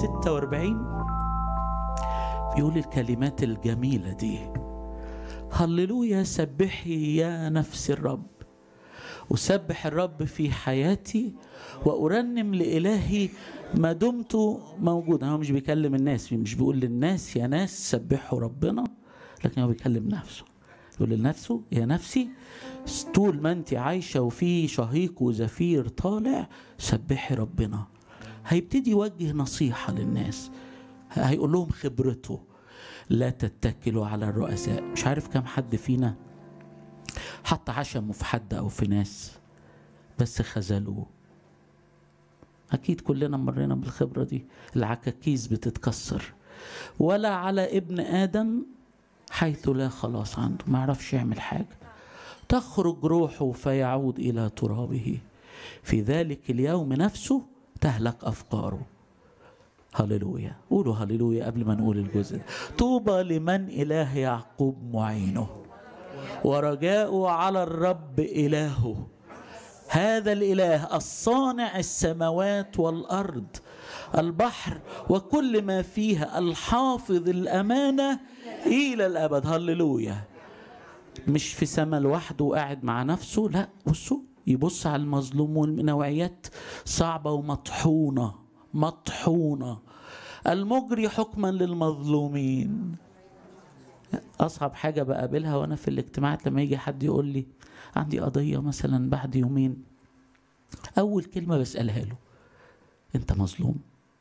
46 بيقول الكلمات الجميلة دي هللويا سبحي يا نفس الرب أسبح الرب في حياتي وأرنم لإلهي ما دمت موجودا هو مش بيكلم الناس مش بيقول للناس يا ناس سبحوا ربنا لكن هو بيكلم نفسه يقول لنفسه يا نفسي طول ما انت عايشة وفي شهيق وزفير طالع سبحي ربنا هيبتدي يوجه نصيحة للناس هيقول لهم خبرته لا تتكلوا على الرؤساء مش عارف كم حد فينا حط عشمه في حد او في ناس بس خذلوه اكيد كلنا مرينا بالخبره دي العكاكيز بتتكسر ولا على ابن ادم حيث لا خلاص عنده ما يعرفش يعمل حاجه تخرج روحه فيعود الى ترابه في ذلك اليوم نفسه تهلك افكاره هللويا قولوا هللويا قبل ما نقول الجزء ده طوبى لمن اله يعقوب معينه ورجاؤه على الرب الهه هذا الاله الصانع السماوات والارض البحر وكل ما فيها الحافظ الامانه الى الابد هللويا مش في سما لوحده وقاعد مع نفسه لا بصوا يبص على المظلوم والنوعيات صعبه ومطحونه مطحونه المجري حكما للمظلومين اصعب حاجه بقابلها وانا في الاجتماعات لما يجي حد يقول لي عندي قضيه مثلا بعد يومين اول كلمه بسالها له انت مظلوم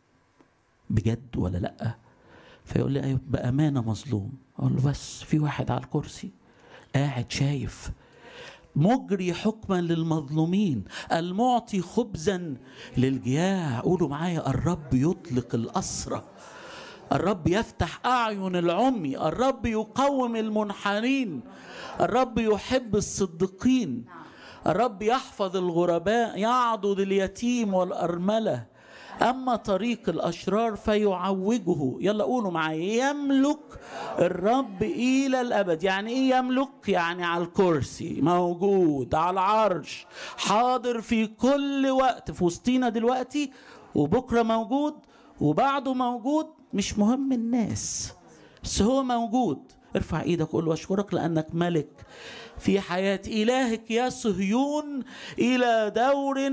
بجد ولا لا فيقول لي ايوه بامانه مظلوم اقول له بس في واحد على الكرسي قاعد شايف مجري حكما للمظلومين المعطي خبزا للجياع قولوا معايا الرب يطلق الأسرة الرب يفتح أعين العمي الرب يقوم المنحنين الرب يحب الصديقين الرب يحفظ الغرباء يعضد اليتيم والأرملة أما طريق الأشرار فيعوجه يلا قولوا معايا يملك الرب إلى الأبد يعني إيه يملك يعني على الكرسي موجود على العرش حاضر في كل وقت في وسطينا دلوقتي وبكرة موجود وبعده موجود مش مهم الناس بس هو موجود ارفع ايدك قول له اشكرك لانك ملك في حياه الهك يا صهيون الى دور